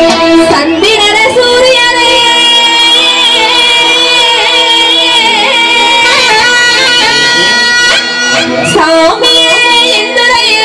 சந்திரன சூரியனே சாமியே இந்திரையே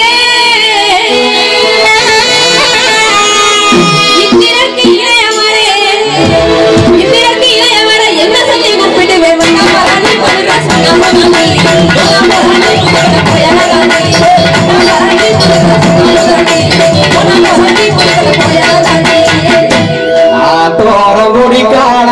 இந்திரக்கு இளையவரே இந்திரக்கு இளையவரே என்ன சொல்லி கூப்பிட்டு வேணும் பரணி கொடுக்க சொன்ன பரணி பரணி கொடுக்க போயாதானே பரணி கொடுக்க பரணி கொடுக்க போயாதானே ஆத்தோரம் குடிக்கான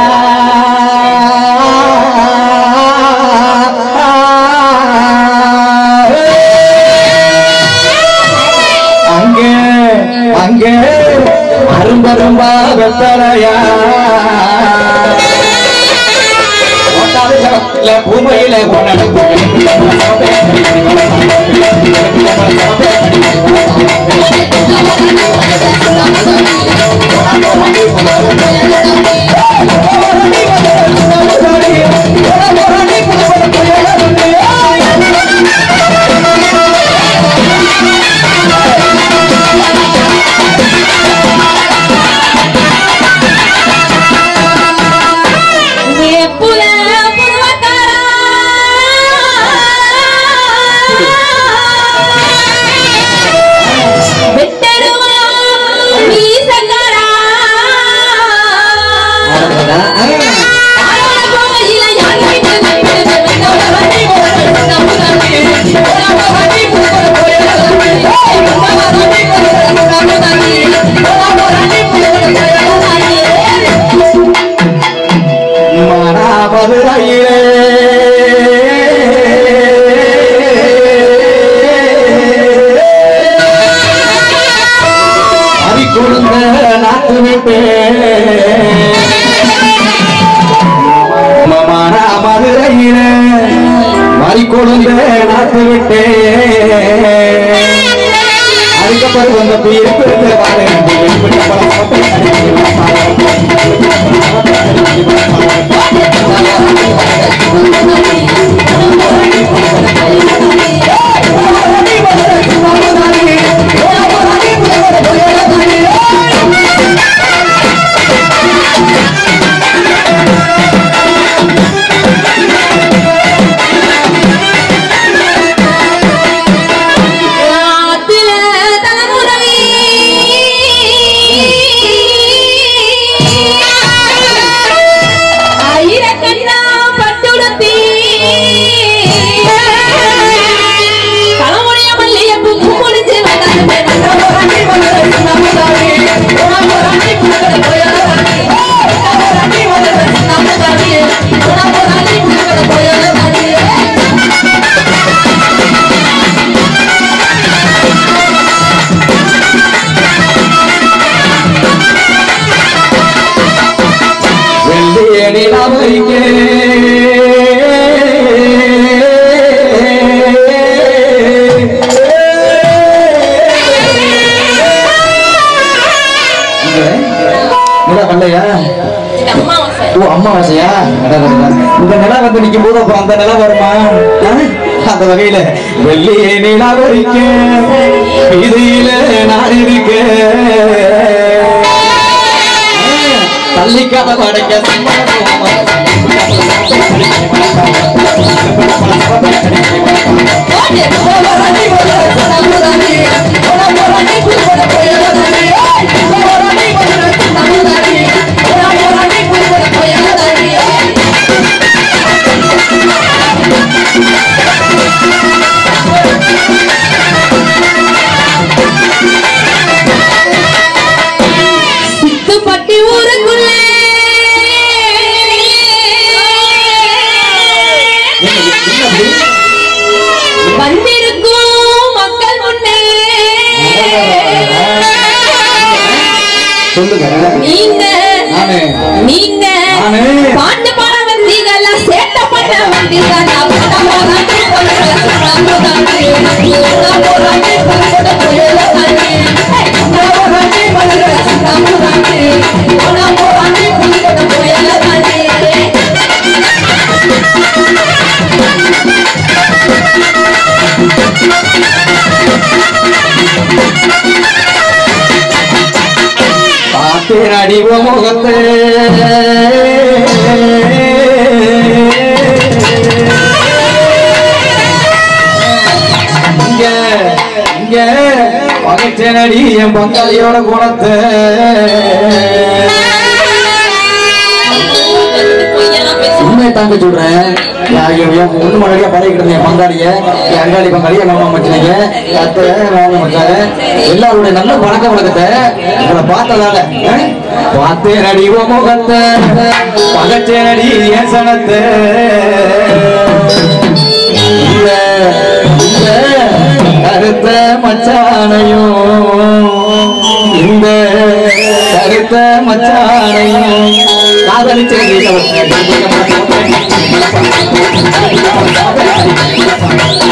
அங்கே அங்கே அரும்பரும்பா வெத்தலையா பூமையில வேப்புல புதுவக்காரா வெட்டருவா மீசக்காரா ஆரோட கோயில யார் வீட்டு நம்பிடுது வெட்டோட வண்டி போறது நம்ம நம்பி ஓடாம வண்டி போறது போயிடாது ஓடாம வண்டி போறது நம்ம நம்பி ஓடாம வண்டி போறது போயிடாது மனாமதுரையிலே அரிக்குழுந்த நாட்டு விட்டே மதுரையிலே மறிக்கொழுந்த நாட்டு விட்டே அதுக்கப்புறம் வந்த இருக்கிற ஆத்தில தலைமுறை ஆயிரக்கண்ணா பட்டுடுத்தி தலைமுறைய மல்லியப்பு முடிஞ்சு வெள்ளியடி நமைக்கே பண்ணலையா அம்மாவாசை ஓ அம்மாவாசையா அடடடடா. இந்த நிலா வந்து நிக்கும் போது அப்புறம் அந்த நிலா வருமா ஆ? அந்த வகையில வெள்ளியே நிலா வரிக்க இதில நான் இருக்க தள்ளிக்காத படைக்க சித்துப்பட்டி ஊருக்குள்ள வந்திருக்கும் மக்கள் முன்னே சொல்லுங்க நீங்க நானு. நீங்க நானு. பாட்டு பாட வந்தீங்களா சேட்டை பண்ண வந்தீங்களா நான் போட போறாண்டி பொருளை சுண்ணாம்புதாண்டி. நான் போறாண்டி பொருளோட புயலை தாண்டி. ஏய், நான் போறாண்டி பொருளை சுண்ணாம்புதாண்டி. நான் போறாண்டி பொருளோட புயலை தாண்டி. நடிவ முகத்தை இங்க இங்க பகைச்ச நடி என் பங்காளியோட குணத்தை பொய்யெல்லாம் பேச உண்மையை தாங்க சொல்றேன் ஒண்ணு முன்னாடியா பழகிட்டு இருந்தேன் என் பங்காளிய என் அங்காளி பங்காளிய மாமா மச்சினைங்க என் அத்தை மாமா மச்சாங்க எல்லாருடைய நல்ல பழக்க வழக்கத்தை உங்களை பார்த்ததால அஹ், பார்த்தேன் அடி உன் முகத்தை பகச்சேன் அடி என் சனத்தை இந்த இந்த கருத்த மச்சானையும் இந்த கருத்த மச்சானையும் காதலிச்சே Thank you.